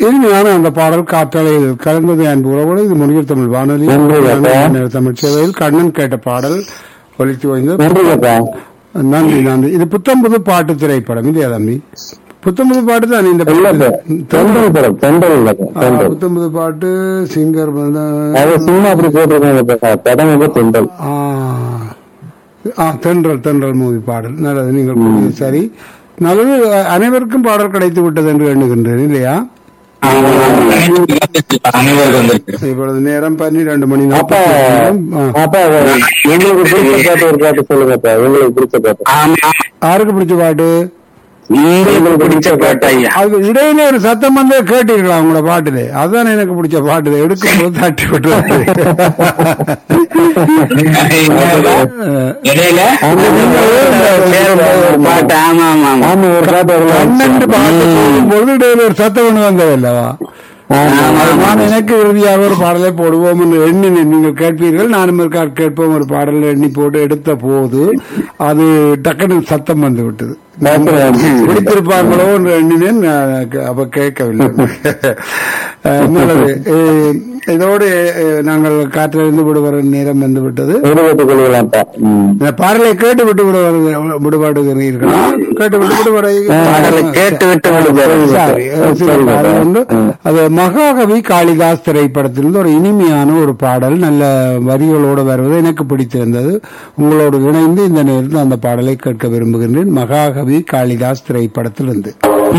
இனிமையான அந்த பாடல் காற்றலையில் கலந்தது அன்பு உறவோடு இது முனிவர் தமிழ் வானொலி நன்றி, அப்பா. தமிழ் சேவையில் கண்ணன் கேட்ட பாடல் ஒலித்து வைந்தது நன்றி அப்பா நன்றி நன்றி இது புத்தம்புது பாட்டு திரைப்படம் இல்லையா தம்பி புத்தம்புது பாட்டு தான் இந்த இல்ல பாட்டு. சார் தென்றல் படம் தென்றல் இல்ல ஆ, தென்றல் புத்தம்புது பாட்டு சிங்கர் வந்து- அது சும்மா அப்படி போட்டிருக்காங்க சார் படம் வந்து தென்றல் ஆ ஆ தென்றல் தென்றல் மூவி பாடல் நல்லது நீங்கள் கூறியது சரி நல்லது அனைவருக்கும் பாடல் கிடைத்து விட்டது என்று எண்ணுகின்றேன் இல்லையா அனைவருக்கு வந்திருக்கு இப்பொழுது நேரம் பன்னிரண்டு மணி அப்பா நாற்பத்தி ஆ. அப்பா உங்களுக்கு பிடிச்ச பாட்டு ஒரு பாட்டு சொல்லுங்க அப்பா உங்களுக்கு பிடிச்ச பாட்டு ஆமா யாருக்கு பிடிச்ச பாட்டு உங்களுக்கு பிடிச்ச பாட்டு ஐயா அது இடையில ஒரு சத்தம் வந்து கேட்டீர்களா உங்களோட பாட்டுல அதுதான் எனக்கு பிடிச்ச பாட்டு எடுக்கும் போது தட்டி விட்டு இடையில சேரும்போது ஒரு பாட்டு ஆமா ஆமா ஆமா ஆமா ஒரு பாட்டு அதுல பன்னெண்டு பாட்டு போகும்போது இடையில ஒரு சத்தம் ஒண்ணு வந்தது அல்லவா நான் எனக்கு இறுதியாக ஒரு பாடலை போடுவோம் என்று எண்ணினேன் நீங்கள் கேட்பீர்கள் நானும் இருக்கா கேட்போம் ஒரு பாடலை எண்ணி போட்டு எடுத்த போது அது டக்குனு சத்தம் வந்து விட்டது பிடித்திருப்பாங்களோ என்று எண்ணினேன் நான் அப்ப கேட்கவில்லை அஹ் நல்லது அஹ் இதோடு அஹ் நாங்கள் காற்றிலிருந்து விடுவர நேரம் வந்து விட்டது விடுபட்டுக் கொள்ளலாம்ப்பா ம். இந்த பாடலை கேட்டு விட்டு விடுவது விடுபாடுகிறீர்களா கேட்டு விட்டு விடுவரை பாடலை கேட்டு விட்டு விடுவாரு. சாரி சில பாடல் வந்து அது மகாகவி காளிதாஸ் திரைப்படத்திலிருந்து ஒரு இனிமையான ஒரு பாடல் நல்ல வரிகளோடு வருவது எனக்கு பிடித்திருந்தது உங்களோடு இணைந்து இந்த நேரத்தில் அந்த பாடலை கேட்க விரும்புகின்றேன் மகாகவி காளிதாஸ் திரைப்படத்திலிருந்து